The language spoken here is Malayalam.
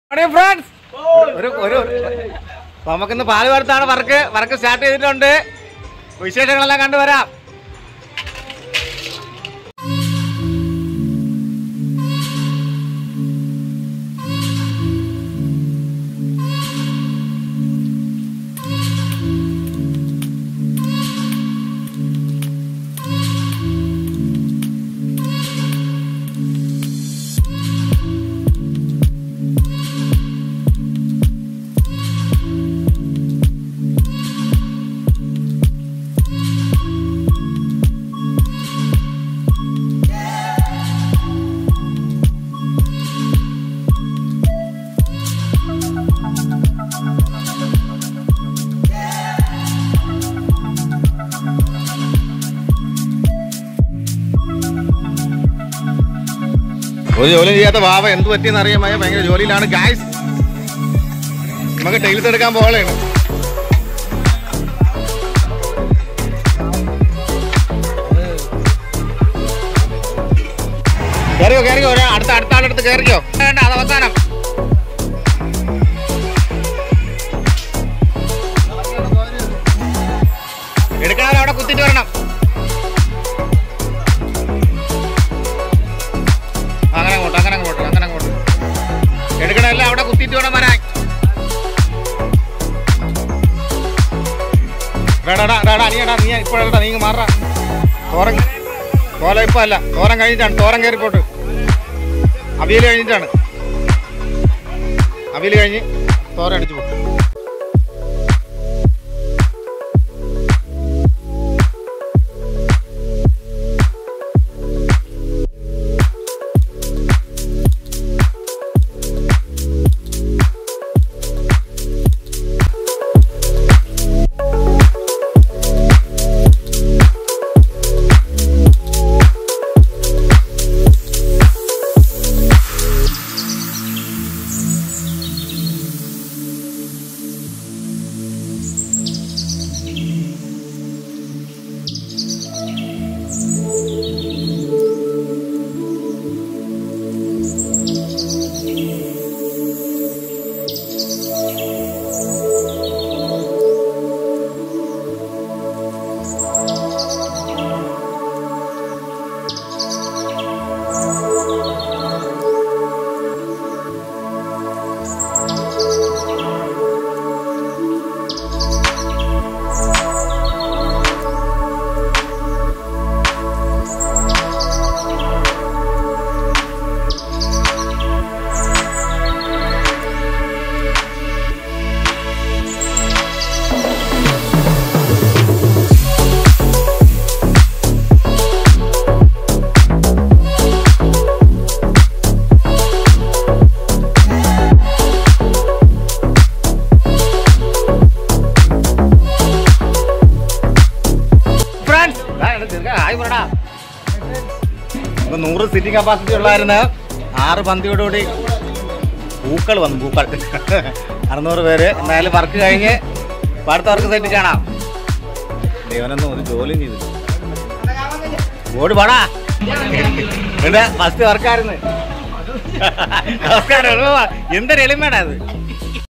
ഫ്രണ്ട്സ് ഒരു ഒരു നമുക്കിന്ന് പാല് വറുത്താണ് വർക്ക് വർക്ക് സ്റ്റാർട്ട് ചെയ്തിട്ടുണ്ട് വിശേഷങ്ങളെല്ലാം കണ്ടുവരാം ഒരു ജോലി ചെയ്യാത്ത വാവ എന്ത് പറ്റിയെന്ന് അറിയാമായ ഭയങ്കര ജോലിയിലാണ് ഗായ്സ് നമുക്ക് ടൈൽസ് എടുക്കാൻ പോകലാണ് കയറിയോ കയറിയോ ഒരാ അടുത്ത അടുത്ത ആളെടുത്ത് കയറിയോ വേണ്ട അത് അവസാനം എടുക്കണവരെ അവിടെ കുത്തിട്ട് വരണം അങ്ങനെ അങ്ങോട്ട് അങ്ങനെ അങ്ങോട്ട് അങ്ങനെ അങ്ങോട്ട് എടുക്കണമല്ല അവിടെ കുത്തിയിട്ട് വേണം വരാൻ വേടാടാ ഡാടാ നീ എടാ നീ ഇപ്പോഴാ നീ മാറാ തോരൻ തോല ഇപ്പൊ അല്ല തോരൻ കഴിഞ്ഞിട്ടാണ് തോരൻ കയറിപ്പോട്ട് അവിയൽ കഴിഞ്ഞിട്ടാണ് അവിയൽ കഴിഞ്ഞ് തോരൻ അടിച്ചു പോകും ഫ്രണ്ട്സ് ഇപ്പൊ നൂറ് സീറ്റിംഗ് കപ്പാസിറ്റി ഉള്ളായിരുന്നു ആറ് പന്തിയോടുകൂടി പൂക്കൾ വന്നു പൂക്കൾ അറുന്നൂറ് പേര് എന്തായാലും വർക്ക് കഴിഞ്ഞ് ഇപ്പൊ അടുത്ത വർക്ക് സെറ്റ് കാണാം ദൈവനൊന്നും ഒരു ജോലിയും ചെയ്തില്ല ഓടി പാടാ എന്റെ ഫസ്റ്റ് വർക്കായിരുന്നു നമസ്കാരം എന്തൊരു എളിമയാണ് അത്